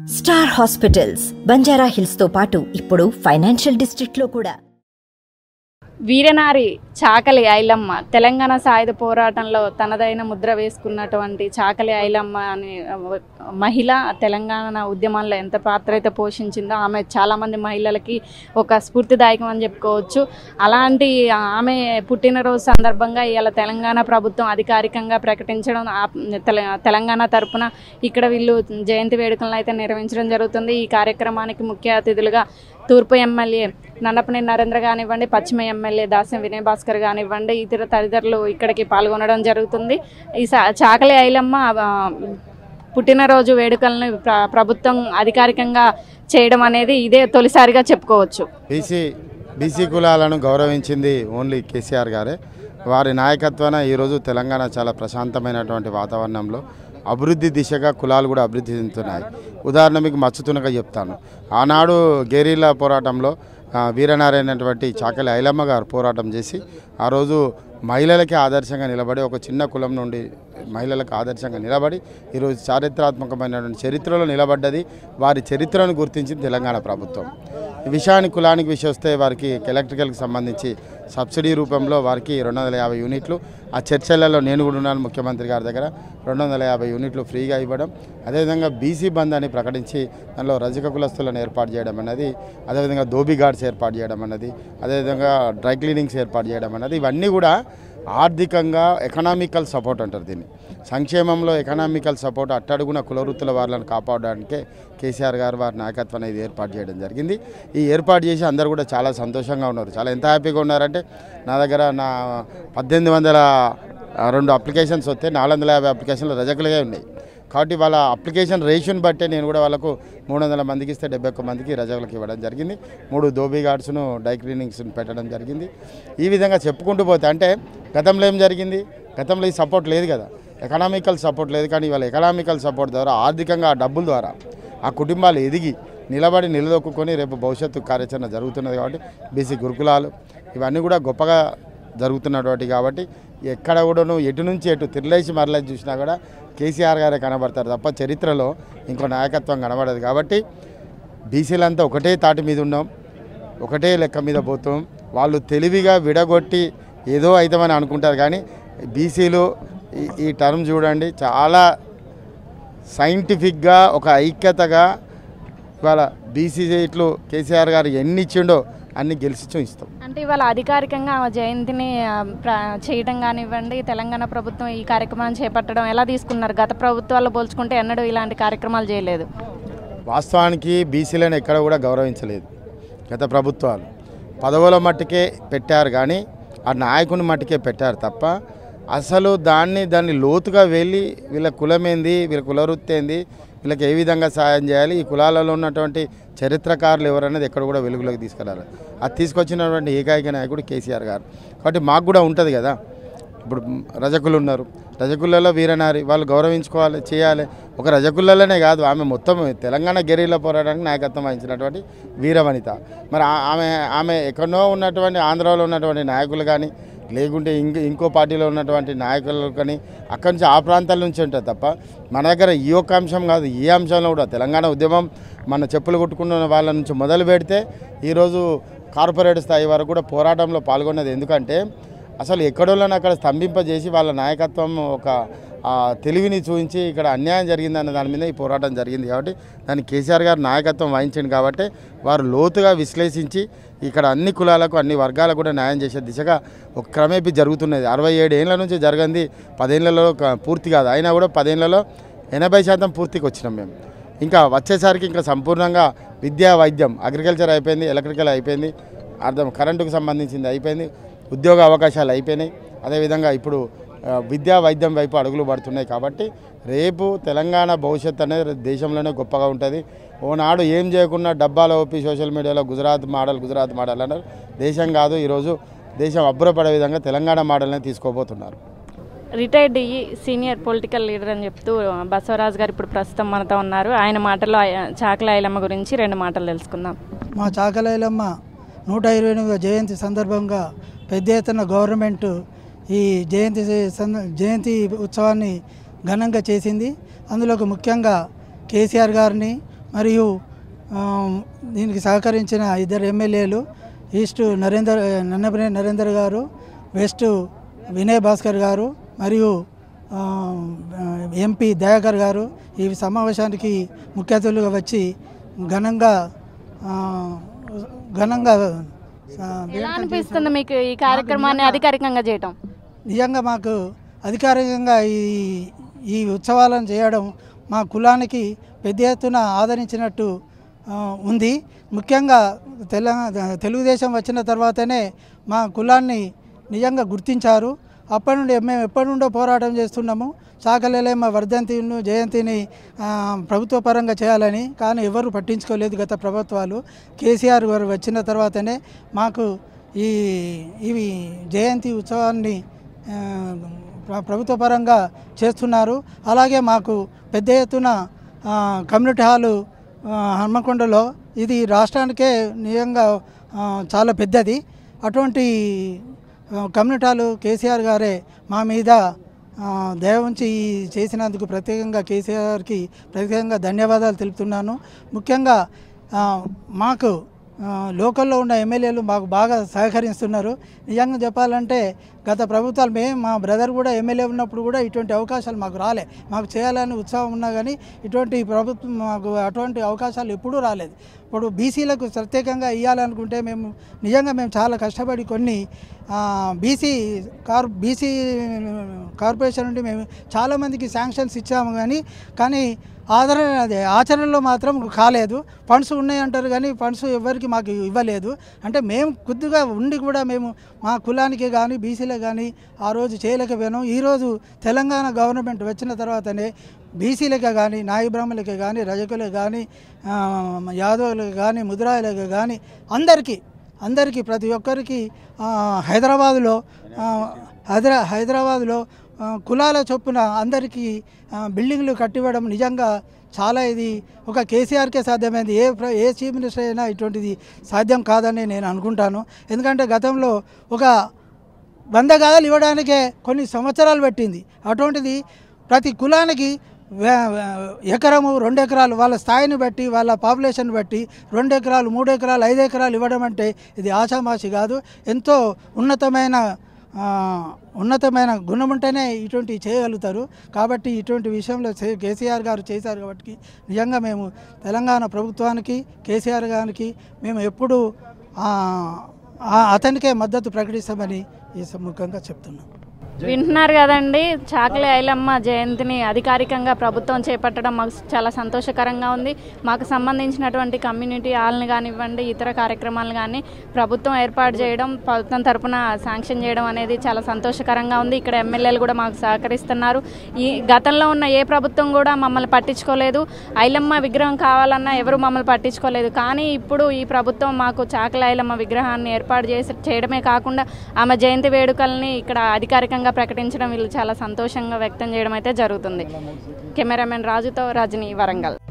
star hospitals Banjara hills తో పాటు ఇప్పుడు ఫైనాన్షియల్ డిస్ట్రిక్ట్ లో కూడా వీరనారి చాకలి ఐలమ్మ తెలంగాణ సాయుధ పోరాటంలో తనదైన ముద్ర వేసుకున్నటువంటి చాకలి ఐలమ్మ అనే మహిళ తెలంగాణ ఉద్యమంలో ఎంత పాత్ర అయితే పోషించిందో ఆమె చాలామంది మహిళలకి ఒక స్ఫూర్తిదాయకం అని చెప్పుకోవచ్చు అలాంటి ఆమె పుట్టినరోజు సందర్భంగా ఇవాళ తెలంగాణ ప్రభుత్వం అధికారికంగా ప్రకటించడం ఆ తెల- తెలంగాణ తరపున ఇక్కడ వీళ్ళు జయంతి వేడుకలను అయితే నిర్వహించడం జరుగుతుంది ఈ కార్యక్రమానికి ముఖ్య అతిథులుగా తూర్పు ఎమ్మెల్యే నన్నపని నరేంద్ర కానివ్వండి పశ్చిమ ఎమ్మెల్యే దాసం వినయ్ భాస్కర్ కానివ్వండి ఇతర తదితరులు ఇక్కడికి పాల్గొనడం జరుగుతుంది ఈ సా- చాకలి ఐలమ్మ ఆ, పుట్టినరోజు వేడుకలను ప్ర- ప్రభుత్వం అధికారికంగా చేయడం అనేది ఇదే తొలిసారిగా చెప్పుకోవచ్చు బీసీ బీసీ కులాలను గౌరవించింది ఓన్లీ కేసీఆర్ గారే వారి నాయకత్వాన ఈరోజు తెలంగాణ చాలా ప్రశాంతమైనటువంటి వాతావరణంలో అభివృద్ధి దిశగా కులాలు కూడా అభివృద్ధి చెందుతున్నాయి ఉదాహరణ మీకు మచ్చుతునగా చెప్తాను ఆనాడు గెరీలా పోరాటంలో ఆ, వీరనారైనటువంటి చాకలి ఐలమ్మ గారు పోరాటం చేసి ఆ రోజు మహిళలకి ఆదర్శంగా నిలబడి ఒక చిన్న కులం నుండి మహిళలకు ఆదర్శంగా నిలబడి ఈరోజు చారిత్రాత్మకమైనటువంటి చరిత్రలో నిలబడ్డది వారి చరిత్రను గుర్తించింది తెలంగాణ ప్రభుత్వం ఈ విషయానికి కులానికి విషయం వస్తే వారికి ఎలక్ట్రికల్కి సంబంధించి సబ్సిడీ రూపంలో వారికి రెండు వందల యాభై యూనిట్లు ఆ చర్చలలో నేను కూడా ఉన్నాను ముఖ్యమంత్రి గారి దగ్గర రెండు వందల యాభై యూనిట్లు ఫ్రీగా ఇవ్వడం అదేవిధంగా బీసీ బంద్ అని ప్రకటించి దానిలో రజక కులస్తులను ఏర్పాటు చేయడం అన్నది అదేవిధంగా దోబీ గార్డ్స్ ఏర్పాటు చేయడం అన్నది అదేవిధంగా డ్రై క్లీనింగ్స్ ఏర్పాటు చేయడం అన్నది ఇవన్నీ కూడా ఆర్థికంగా ఎకనామికల్ సపోర్ట్ అంటారు దీన్ని సంక్షేమంలో ఎకనామికల్ సపోర్ట్ అట్టడుగున కులవృత్తుల వాళ్ళని కాపాడడానికే కేసీఆర్ గారు వారి నాయకత్వం అనేది ఏర్పాటు చేయడం జరిగింది ఈ ఏర్పాటు చేసి అందరూ కూడా చాలా సంతోషంగా ఉన్నారు చాలా ఎంత హ్యాపీగా ఉన్నారంటే నా దగ్గర నా పద్దెనిమిది వందల రెండు అప్లికేషన్స్ వస్తే నాలుగు వందల యాభై అప్లికేషన్లు రజకులుగా ఉన్నాయి కాబట్టి వాళ్ళ అప్లికేషన్ రేషియోని బట్టే నేను కూడా వాళ్ళకు మూడు వందల మందికి ఇస్తే డెబ్బై ఒక్క మందికి రజకులకు ఇవ్వడం జరిగింది మూడు దోబీ గార్డ్స్ను డై క్లీనింగ్స్ను పెట్టడం జరిగింది ఈ విధంగా చెప్పుకుంటూ పోతే అంటే గతంలో ఏం జరిగింది గతంలో ఈ సపోర్ట్ లేదు కదా ఎకనామికల్ సపోర్ట్ లేదు కానీ ఇవాళ ఎకనామికల్ సపోర్ట్ ద్వారా ఆర్థికంగా ఆ డబ్బుల ద్వారా ఆ కుటుంబాలు ఎదిగి నిలబడి నిలదొక్కుని రేపు భవిష్యత్తు కార్యాచరణ జరుగుతున్నది కాబట్టి బీసీ గురుకులాలు ఇవన్నీ కూడా గొప్పగా జరుగుతున్నటువంటి కాబట్టి ఎక్కడ కూడాను ఎటు నుంచి ఎటు తిరలేసి మరలేసి చూసినా కూడా కేసీఆర్ గారే కనబడతారు తప్ప చరిత్రలో ఇంకో నాయకత్వం కనబడదు కాబట్టి బీసీలంతా ఒకటే తాటి మీద ఉన్నాం ఒకటే లెక్క మీద పోతాం వాళ్ళు తెలివిగా విడగొట్టి ఏదో అవుతామని అనుకుంటారు కానీ బీసీలు ఈ- ఈ టర్మ్ చూడండి చాలా సైంటిఫిక్గా ఒక ఐక్యతగా ఇవాళ బీసీ సీట్లు కేసీఆర్ గారు ఎన్ని ఇచ్చిండో అన్ని గెలిచి చూపిస్తాం అంటే ఇవాళ అధికారికంగా ఆ జయంతిని ఆ, ప్ర- చేయడం కానివ్వండి తెలంగాణ ప్రభుత్వం ఈ కార్యక్రమాన్ని చేపట్టడం ఎలా తీసుకున్నారు గత ప్రభుత్వాల్లో పోల్చుకుంటే ఎన్నడూ ఇలాంటి కార్యక్రమాలు చేయలేదు వాస్తవానికి బీసీలను ఎక్కడ కూడా గౌరవించలేదు గత ప్రభుత్వాలు పదవుల మట్టుకే పెట్టారు కానీ ఆ నాయకుని మట్టుకే పెట్టారు తప్ప అసలు దాన్ని దాన్ని లోతుగా వెళ్ళి వీళ్ళ కులమేంది వీళ్ళ కులవృత్తి ఏంది వీళ్ళకి ఏ విధంగా సాయం చేయాలి ఈ కులాలలో ఉన్నటువంటి చరిత్రకారులు ఎవరనేది ఎక్కడ కూడా వెలుగులోకి తీసుకురాలి అది తీసుకొచ్చినటువంటి ఏకైక నాయకుడు కేసీఆర్ గారు కాబట్టి మాకు కూడా ఉంటుంది కదా ఇప్పుడు రజకులు ఉన్నారు రజకులలో వీరనారి వాళ్ళు గౌరవించుకోవాలి చేయాలి ఒక రజకులలోనే కాదు ఆమె మొత్తం తెలంగాణ గెరీలో పోరాటానికి నాయకత్వం వహించినటువంటి వీరవనిత మరి ఆ- ఆమె ఆమె ఎక్కడో ఉన్నటువంటి ఆంధ్రాలో ఉన్నటువంటి నాయకులు కానీ లేకుంటే ఇంకో ఇంకో పార్టీలో ఉన్నటువంటి నాయకులు కానీ అక్కడి నుంచి ఆ ప్రాంతాల నుంచి ఉంటుంది తప్ప మన దగ్గర ఈ ఒక్క అంశం కాదు ఈ అంశంలో కూడా తెలంగాణ ఉద్యమం మన చెప్పులు కొట్టుకున్న వాళ్ళ నుంచి మొదలు పెడితే ఈరోజు కార్పొరేట్ స్థాయి వరకు కూడా పోరాటంలో పాల్గొన్నది ఎందుకంటే అసలు ఎక్కడోళ్ళని అక్కడ స్తంభింపజేసి వాళ్ళ నాయకత్వం ఒక ఆ, తెలివిని చూపించి ఇక్కడ అన్యాయం జరిగిందన్న దాని మీద ఈ పోరాటం జరిగింది కాబట్టి దాన్ని కేసీఆర్ గారు నాయకత్వం వహించింది కాబట్టి వారు లోతుగా విశ్లేషించి ఇక్కడ అన్ని కులాలకు అన్ని వర్గాలకు కూడా న్యాయం చేసే దిశగా ఒక క్రమేపీ జరుగుతున్నది అరవై ఏడు ఏళ్ళ నుంచి జరగంది పదేళ్లలో క- పూర్తి కాదు అయినా కూడా పదేళ్లలో ఎనభై శాతం పూర్తికి వచ్చినాం మేము ఇంకా వచ్చేసరికి ఇంకా సంపూర్ణంగా విద్యా వైద్యం అగ్రికల్చర్ అయిపోయింది ఎలక్ట్రికల్ అయిపోయింది అర్థం కరెంటుకు సంబంధించింది అయిపోయింది ఉద్యోగ అవకాశాలు అయిపోయినాయి అదేవిధంగా ఇప్పుడు ఆ, విద్యా వైద్యం వైపు అడుగులు పడుతున్నాయి కాబట్టి రేపు తెలంగాణ భవిష్యత్తు అనేది దేశంలోనే గొప్పగా ఉంటుంది ఓనాడు ఏం చేయకుండా డబ్బాలో ఒప్పి సోషల్ మీడియాలో గుజరాత్ మోడల్ గుజరాత్ మోడల్ అన్నారు దేశం కాదు ఈరోజు దేశం అబ్బురపడే విధంగా తెలంగాణ మోడల్ని తీసుకోబోతున్నారు రిటైర్డ్ అయ్యి సీనియర్ పొలిటికల్ లీడర్ అని చెప్తూ బసవరాజు గారు ఇప్పుడు ప్రస్తుతం మనతో ఉన్నారు ఆయన మాటల్లో ఆయ- చాకల ఐలమ్మ గురించి రెండు మాటలు తెలుసుకుందాం మా చాకలైలమ్మ నూట ఇరవై ఎనిమిదవ జయంతి సందర్భంగా పెద్ద ఎత్తున గవర్నమెంట్ ఈ జయంతి సంద- జయంతి ఉత్సవాన్ని ఘనంగా చేసింది అందులో ముఖ్యంగా కేసీఆర్ గారిని మరియు ఆ, దీనికి సహకరించిన ఇద్దరు ఎమ్మెల్యేలు ఈస్ట్ నరేందర్ నన్నపనే నరేందర్ గారు వెస్ట్ వినయ్ భాస్కర్ గారు మరియు ఆ, ఎంపీ దయాకర్ గారు ఈ సమావేశానికి ముఖ్య అతిథులుగా వచ్చి ఘనంగా ఆ, ఘనంగా ఆ, ఎలా అనిపిస్తుంది మీకు ఈ కార్యక్రమాన్ని అధికారికంగా చేయటం నిజంగా మాకు అధికారికంగా ఈ ఈ ఉత్సవాలను చేయడం మా కులానికి పెద్ద ఎత్తున ఆదరించినట్టు ఆ, ఉంది ముఖ్యంగా తెలంగాణ తెలుగుదేశం వచ్చిన తర్వాతనే మా కులాన్ని నిజంగా గుర్తించారు అప్పటి నుండి మేము ఎప్పటి నుండో పోరాటం చేస్తున్నాము సాకలేమ వర్ధంతిను జయంతిని ఆ, ప్రభుత్వ పరంగా చేయాలని కానీ ఎవరు పట్టించుకోలేదు గత ప్రభుత్వాలు కేసీఆర్ గారు వచ్చిన తర్వాతనే మాకు ఈ ఇవి జయంతి ఉత్సవాన్ని ఆ, ప్ర- ప్రభుత్వ పరంగా చేస్తున్నారు అలాగే మాకు పెద్ద ఎత్తున ఆ, కమ్యూనిటీ హాలు ఆ, హన్మకొండలో ఇది రాష్ట్రానికే నిజంగా ఆ, చాలా పెద్దది అటువంటి ఆ, కమ్యూనిటీ హాలు కేసీఆర్ గారే మా మీద ఆ, దయ ఉంచి ఈ చేసినందుకు ప్రత్యేకంగా కేసీఆర్కి ప్రత్యేకంగా ధన్యవాదాలు తెలుపుతున్నాను ముఖ్యంగా ఆ, మాకు ఆ, లోకల్లో ఉన్న ఎమ్మెల్యేలు మాకు బాగా సహకరిస్తున్నారు నిజంగా చెప్పాలంటే గత ప్రభుత్వాలు మేము మా బ్రదర్ కూడా ఎమ్మెల్యే ఉన్నప్పుడు కూడా ఇటువంటి అవకాశాలు మాకు రాలే మాకు చేయాలని ఉత్సాహం ఉన్నా కానీ ఇటువంటి ప్రభుత్వం మాకు అటువంటి అవకాశాలు ఎప్పుడూ రాలేదు ఇప్పుడు బీసీలకు ప్రత్యేకంగా ఇవ్వాలనుకుంటే మేము నిజంగా మేము చాలా కష్టపడి కొన్ని బీసీ కార్ బీసీ కార్పొరేషన్ నుండి మేము చాలామందికి శాంక్షన్స్ ఇచ్చాము కానీ కానీ ఆదరణ అదే ఆచరణలో మాత్రం కాలేదు ఫండ్స్ ఉన్నాయంటారు కానీ ఫండ్స్ ఎవరికి మాకు ఇవ్వలేదు అంటే మేము కొద్దిగా ఉండి కూడా మేము మా కులానికి కానీ బీసీలకు కానీ ఆ రోజు చేయలేకపోయాము ఈరోజు తెలంగాణ గవర్నమెంట్ వచ్చిన తర్వాతనే బీసీలకే కానీ నాయి బ్రాహ్మణులకే కానీ రజకులకు కానీ ఆ, యాదవులకు కానీ ముద్రాయులకు కానీ అందరికీ అందరికీ ప్రతి ఒక్కరికి ఆ, హైదరాబాదులో ఆ, హైదరా హైదరాబాదులో ఆ, కులాల చొప్పున అందరికీ ఆ, బిల్డింగ్లు కట్టివ్వడం నిజంగా చాలా ఇది ఒక కేసీఆర్కే సాధ్యమైంది ఏ ప్ర- ఏ చీఫ్ మినిస్టర్ అయినా ఇటువంటిది సాధ్యం కాదని నేను అనుకుంటాను ఎందుకంటే గతంలో ఒక వంద గాథలు ఇవ్వడానికే కొన్ని సంవత్సరాలు పట్టింది అటువంటిది ప్రతి కులానికి వే- వే- ఎకరము రెండు ఎకరాలు వాళ్ళ స్థాయిని బట్టి వాళ్ళ పాపులేషన్ బట్టి రెండు ఎకరాలు మూడు ఎకరాలు ఐదు ఎకరాలు ఇవ్వడం అంటే ఇది ఆషామాషి కాదు ఎంతో ఉన్నతమైన ఆ, ఉన్నతమైన గుణం ఉంటేనే ఇటువంటివి చేయగలుగుతారు కాబట్టి ఇటువంటి విషయంలో చే- కేసీఆర్ గారు చేశారు కాబట్టి నిజంగా మేము తెలంగాణ ప్రభుత్వానికి కేసీఆర్ గారికి మేము ఎప్పుడూ ఆ, ఆ అతనికే మద్దతు ప్రకటిస్తామని ఈ సముఖంగా చెప్తున్నాం వింటున్నారు కదండి చాకలి ఐలమ్మ జయంతిని అధికారికంగా ప్రభుత్వం చేపట్టడం మాకు చాలా సంతోషకరంగా ఉంది మాకు సంబంధించినటువంటి కమ్యూనిటీ హాల్ని కానివ్వండి ఇతర కార్యక్రమాలు కానీ ప్రభుత్వం ఏర్పాటు చేయడం ప్రభుత్వం తరపున శాంక్షన్ చేయడం అనేది చాలా సంతోషకరంగా ఉంది ఇక్కడ ఎమ్మెల్యేలు కూడా మాకు సహకరిస్తున్నారు ఈ గతంలో ఉన్న ఏ ప్రభుత్వం కూడా మమ్మల్ని పట్టించుకోలేదు ఐలమ్మ విగ్రహం కావాలన్నా ఎవరు మమ్మల్ని పట్టించుకోలేదు కానీ ఇప్పుడు ఈ ప్రభుత్వం మాకు చాకలి ఐలమ్మ విగ్రహాన్ని ఏర్పాటు చేసి చేయడమే కాకుండా ఆమె జయంతి వేడుకల్ని ఇక్కడ అధికారికంగా ప్రకటించడం వీళ్ళు చాలా సంతోషంగా వ్యక్తం చేయడం అయితే జరుగుతుంది కెమెరామెన్ రాజుతో రజని వరంగల్